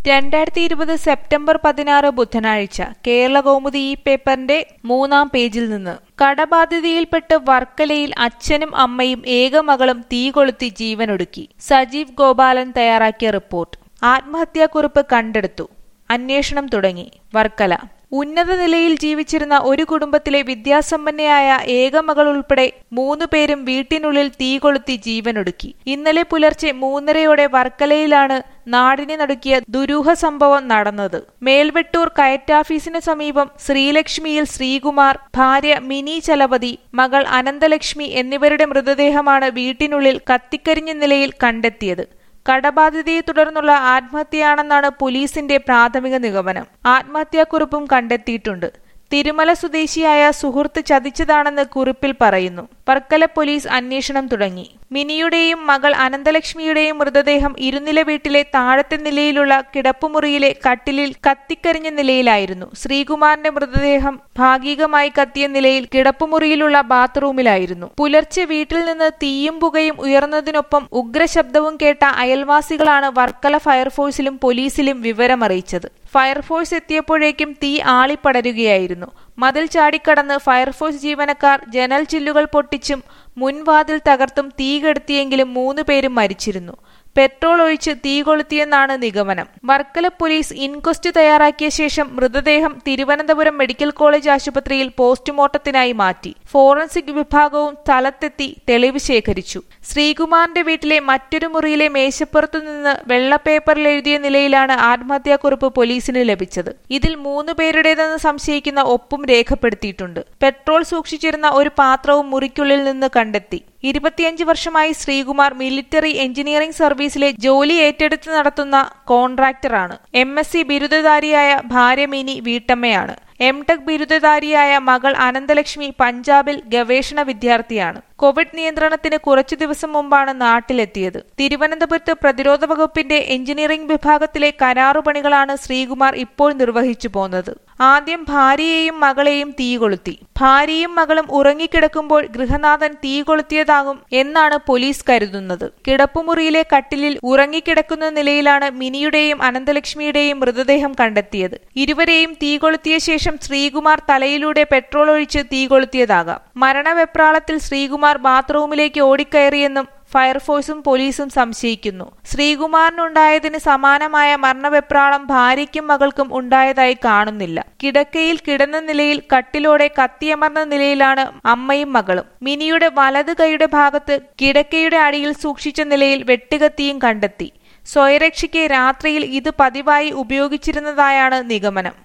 രണ്ടായിരത്തി ഇരുപത് സെപ്റ്റംബർ പതിനാറ് ബുധനാഴ്ച കേരള കൗമുദി ഈ പേപ്പറിന്റെ മൂന്നാം പേജിൽ നിന്ന് കടബാധിതയിൽപ്പെട്ട് വർക്കലയിൽ അച്ഛനും അമ്മയും ഏക മകളും തീ കൊളുത്തി ജീവനൊടുക്കി സജീവ് ഗോപാലൻ തയ്യാറാക്കിയ റിപ്പോർട്ട് ആത്മഹത്യാക്കുറിപ്പ് കണ്ടെടുത്തു അന്വേഷണം തുടങ്ങി വർക്കല ഉന്നത നിലയിൽ ജീവിച്ചിരുന്ന ഒരു കുടുംബത്തിലെ വിദ്യാസമ്പന്നയായ ഏക മകൾ ഉൾപ്പെടെ മൂന്നു പേരും വീട്ടിനുള്ളിൽ തീ കൊളുത്തി ജീവനൊടുക്കി ഇന്നലെ പുലർച്ചെ മൂന്നരയോടെ വർക്കലയിലാണ് നാടിനെ നടുക്കിയ ദുരൂഹ സംഭവം നടന്നത് മേൽവെട്ടൂർ കയറ്റാഫീസിന് സമീപം ശ്രീലക്ഷ്മിയിൽ ശ്രീകുമാർ ഭാര്യ മിനി ചലപതി മകൾ അനന്തലക്ഷ്മി എന്നിവരുടെ മൃതദേഹമാണ് വീട്ടിനുള്ളിൽ കത്തിക്കരിഞ്ഞ നിലയിൽ കണ്ടെത്തിയത് കടബാധിതയെ തുടർന്നുള്ള ആത്മഹത്യയാണെന്നാണ് പോലീസിന്റെ പ്രാഥമിക നിഗമനം ആത്മഹത്യാക്കുറിപ്പും കണ്ടെത്തിയിട്ടുണ്ട് തിരുമല സ്വദേശിയായ സുഹൃത്ത് ചതിച്ചതാണെന്ന് കുറിപ്പിൽ പറയുന്നു വർക്കല പോലീസ് അന്വേഷണം തുടങ്ങി മിനിയുടെയും മകൾ അനന്തലക്ഷ്മിയുടെയും മൃതദേഹം ഇരുനില വീട്ടിലെ താഴത്തെ നിലയിലുള്ള കിടപ്പുമുറിയിലെ കട്ടിലിൽ കത്തിക്കരിഞ്ഞ നിലയിലായിരുന്നു ശ്രീകുമാറിന്റെ മൃതദേഹം ഭാഗികമായി കത്തിയ നിലയിൽ കിടപ്പുമുറിയിലുള്ള ബാത്റൂമിലായിരുന്നു പുലർച്ചെ വീട്ടിൽ നിന്ന് തീയും പുകയും ഉയർന്നതിനൊപ്പം ഉഗ്രശബ്ദവും കേട്ട അയൽവാസികളാണ് വർക്കല ഫയർഫോഴ്സിലും പോലീസിലും വിവരമറിയിച്ചത് ഫയർഫോഴ്സ് എത്തിയപ്പോഴേക്കും തീ ആളിപ്പടരുകയായിരുന്നു മതിൽ ചാടിക്കടന്ന് ഫയർഫോഴ്സ് ജീവനക്കാർ ജനൽ ചില്ലുകൾ പൊട്ടിച്ചും മുൻവാതിൽ തകർത്തും തീ കെടുത്തിയെങ്കിലും മൂന്ന് പേരും മരിച്ചിരുന്നു പെട്രോൾ ഒഴിച്ച് തീ കൊളുത്തിയെന്നാണ് നിഗമനം വർക്കല പോലീസ് ഇൻക്വസ്റ്റ് തയ്യാറാക്കിയ ശേഷം മൃതദേഹം തിരുവനന്തപുരം മെഡിക്കൽ കോളേജ് ആശുപത്രിയിൽ പോസ്റ്റ്മോർട്ടത്തിനായി മാറ്റി ഫോറൻസിക് വിഭാഗവും സ്ഥലത്തെത്തി തെളിവ് ശേഖരിച്ചു ശ്രീകുമാറിന്റെ വീട്ടിലെ മറ്റൊരു മുറിയിലെ മേശപ്പുറത്തു നിന്ന് വെള്ള പേപ്പറിൽ എഴുതിയ നിലയിലാണ് ആത്മഹത്യാക്കുറിപ്പ് പോലീസിന് ലഭിച്ചത് ഇതിൽ മൂന്ന് പേരുടേതെന്ന് സംശയിക്കുന്ന ഒപ്പും രേഖപ്പെടുത്തിയിട്ടുണ്ട് പെട്രോൾ സൂക്ഷിച്ചിരുന്ന ഒരു പാത്രവും മുറിക്കുള്ളിൽ നിന്ന് കണ്ടെത്തി ഇരുപത്തിയഞ്ച് വർഷമായി ശ്രീകുമാർ മിലിറ്ററി എഞ്ചിനീയറിംഗ് സർവീസിലെ ജോലി ഏറ്റെടുത്ത് നടത്തുന്ന കോൺട്രാക്ടറാണ് എം എസ് സി ബിരുദധാരിയായ ഭാര്യ മിനി വീട്ടമ്മയാണ് എം ടെക് ബിരുദധാരിയായ മകൾ അനന്തലക്ഷ്മി പഞ്ചാബിൽ ഗവേഷണ വിദ്യാർത്ഥിയാണ് കോവിഡ് നിയന്ത്രണത്തിന് കുറച്ചു ദിവസം മുമ്പാണ് നാട്ടിലെത്തിയത് തിരുവനന്തപുരത്ത് പ്രതിരോധ വകുപ്പിന്റെ എഞ്ചിനീയറിംഗ് വിഭാഗത്തിലെ കരാറുപണികളാണ് ശ്രീകുമാർ ഇപ്പോൾ നിർവഹിച്ചു പോന്നത് ആദ്യം ഭാര്യയെയും മകളെയും തീ കൊളുത്തി ഭാര്യയും മകളും ഉറങ്ങിക്കിടക്കുമ്പോൾ ഗൃഹനാഥൻ തീ കൊളുത്തിയതാകും എന്നാണ് പോലീസ് കരുതുന്നത് കിടപ്പുമുറിയിലെ കട്ടിലിൽ ഉറങ്ങിക്കിടക്കുന്ന നിലയിലാണ് മിനിയുടെയും അനന്തലക്ഷ്മിയുടെയും മൃതദേഹം കണ്ടെത്തിയത് ഇരുവരെയും തീ കൊളുത്തിയ ശേഷം ശ്രീകുമാർ തലയിലൂടെ പെട്രോൾ ഒഴിച്ച് തീ കൊളുത്തിയതാകാം മരണവെപ്രാളത്തിൽ ശ്രീകുമാർ ബാത്റൂമിലേക്ക് ഓടിക്കയറിയെന്നും ഫയർഫോഴ്സും പോലീസും സംശയിക്കുന്നു ശ്രീകുമാറിനുണ്ടായതിന് സമാനമായ മരണവെപ്രാളം ഭാര്യയ്ക്കും മകൾക്കും ഉണ്ടായതായി കാണുന്നില്ല കിടക്കയിൽ കിടന്ന നിലയിൽ കട്ടിലോടെ കത്തിയമർന്ന നിലയിലാണ് അമ്മയും മകളും മിനിയുടെ വലത് കൈയുടെ ഭാഗത്ത് കിടക്കയുടെ അടിയിൽ സൂക്ഷിച്ച നിലയിൽ വെട്ടുകത്തിയും കണ്ടെത്തി സ്വയരക്ഷയ്ക്ക് രാത്രിയിൽ ഇത് പതിവായി ഉപയോഗിച്ചിരുന്നതായാണ് നിഗമനം